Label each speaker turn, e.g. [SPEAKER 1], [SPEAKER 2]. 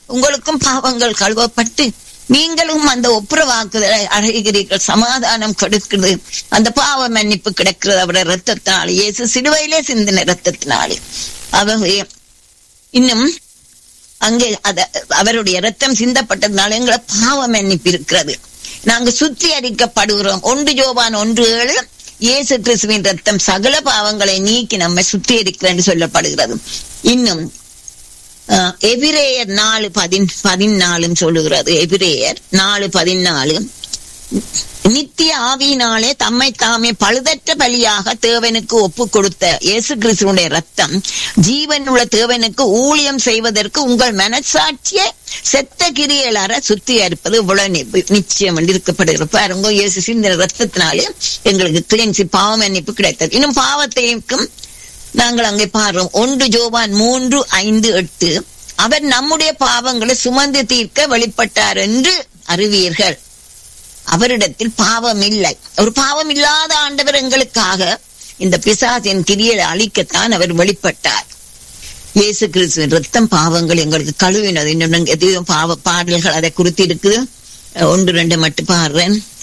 [SPEAKER 1] உங்களுக்கும் பாவங்கள் கழுவப்பட்டு நீங்களும் அந்த ஒப்புரவாக்குதலை அடைகிறீர்கள் சமாதானம் கொடுக்கிறது அந்த பாவ மன்னிப்பு கிடைக்கிறது அவருடைய ரத்தத்தினாலே இயேசு சிலுவையிலே சிந்தின ரத்தத்தினாலே ஆகவே இன்னும் அங்கே அத அவருடைய ரத்தம் சிந்தப்பட்டதுனால எங்களை பாவ மன்னிப்பு இருக்கிறது நாங்க சுத்திகரிக்கப்படுகிறோம் ஒன்று ஜோவான் ஒன்று ஏழு இயேசு கிறிஸ்துவின் ரத்தம் சகல பாவங்களை நீக்கி நம்மை சுத்திகரிக்கிறது என்று சொல்லப்படுகிறது இன்னும் அஹ், எபிரேயர் நாலு பதின் பதினாலும் சொல்லுகிறது எபிரேயர் நாலு பதினாலு நித்திய ஆவியினாலே தம்மை தாமே பழுதற்ற பலியாக தேவனுக்கு ஒப்பு கொடுத்த இயேசு கிறிஸ்துவனுடைய ரத்தம் ஜீவன் உள்ள தேவனுக்கு ஊழியம் செய்வதற்கு உங்கள் மனசாட்சியை செத்த கிரியலார சுத்திகரிப்பது இவ்வளவு நி- நிச்சயம் என்று இருக்கப்படுகிற பாருங்க இயேசு சிந்தின ரத்தத்தினாலே எங்களுக்கு கிளென்சி பாவ மன்னிப்பு கிடைத்தது இன்னும் பாவத்தையும் நாங்கள் அங்கே பாடுறோம் ஒன்று ஜோவான் மூன்று ஐந்து எட்டு அவர் நம்முடைய பாவங்களை சுமந்து தீர்க்க வெளிப்பட்டார் என்று அறிவீர்கள் அவரிடத்தில் பாவம் இல்லை ஒரு பாவம் இல்லாத ஆண்டவர் எங்களுக்காக இந்த பிசாசின் கிரியை அழிக்கத்தான் அவர் வெளிப்பட்டார் இயேசு கிறிஸ்துவின் ரத்தம் பாவங்கள் எங்களுக்கு கழுவினது இன்னும் எதையும் பாவ பாடல்கள் அதை குறித்து இருக்குது ஒன்று ரெண்டு மட்டும் பாடுறேன்